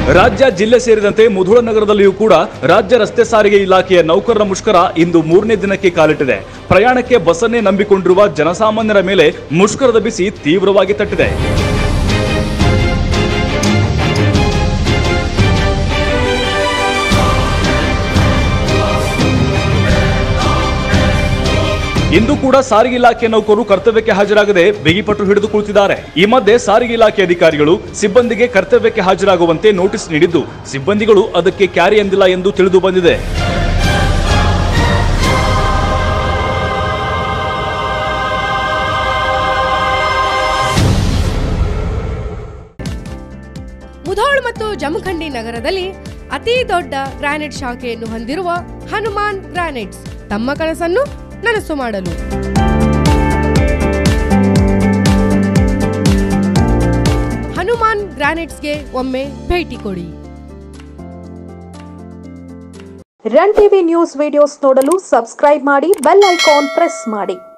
ರಾಜ್ಯ ಜಿಲ್ಲೆ ಸೇರಿದಂತೆ ಮುಧೋಳ ನಗರದಲ್ಲಿಯೂ ಕೂಡ ರಾಜ್ಯ ರಸ್ತೆ ಸಾರಿಗೆ ಇಲಾಖೆಯ ನೌಕರರ ಮುಷ್ಕರ ಇಂದು ಮೂರನೇ ದಿನಕ್ಕೆ ಕಾಲಿಟ್ಟಿದೆ ಪ್ರಯಾಣಕ್ಕೆ ಬಸ್ಸನ್ನೇ ನಂಬಿಕೊಂಡಿರುವ ಜನಸಾಮಾನ್ಯರ ಮೇಲೆ ಮುಷ್ಕರದ ಬಿಸಿ ತೀವ್ರವಾಗಿ ತಟ್ಟಿದೆ ಇಂದು ಕೂಡ ಸಾರಿಗೆ ಇಲಾಖೆ ನೌಕರರು ಕರ್ತವ್ಯಕ್ಕೆ ಹಾಜರಾಗದೆ ಬಿಗಿಪಟ್ಟು ಹಿಡಿದು ಕುಳಿತಿದ್ದಾರೆ ಈ ಮಧ್ಯೆ ಸಾರಿಗೆ ಇಲಾಖೆ ಅಧಿಕಾರಿಗಳು ಸಿಬ್ಬಂದಿಗೆ ಕರ್ತವ್ಯಕ್ಕೆ ಹಾಜರಾಗುವಂತೆ ನೋಟಿಸ್ ನೀಡಿದ್ದು ಸಿಬ್ಬಂದಿಗಳು ಅದಕ್ಕೆ ಕ್ಯಾರಿ ಎಂದಿಲ್ಲ ಎಂದು ತಿಳಿದು ಬಂದಿದೆ ಮುಧೋಳ್ ಮತ್ತು ಜಮಖಂಡಿ ನಗರದಲ್ಲಿ ಅತಿ ದೊಡ್ಡ ಗ್ರಾನೈಟ್ ಶಾಖೆಯನ್ನು ಹೊಂದಿರುವ ಹನುಮಾನ್ ಗ್ರಾನೈಟ್ಸ್ ತಮ್ಮ ಕನಸನ್ನು ನನಸು ಮಾಡಲು ಹನುಮಾನ್ ಗ್ರಾನೈಟ್ಸ್ಗೆ ಒಮ್ಮೆ ಭೇಟಿ ಕೊಡಿ ರನ್ ಟಿವಿ ನ್ಯೂಸ್ ವಿಡಿಯೋಸ್ ನೋಡಲು ಸಬ್ಸ್ಕ್ರೈಬ್ ಮಾಡಿ ಬೆಲ್ ಐಕಾನ್ ಪ್ರೆಸ್ ಮಾಡಿ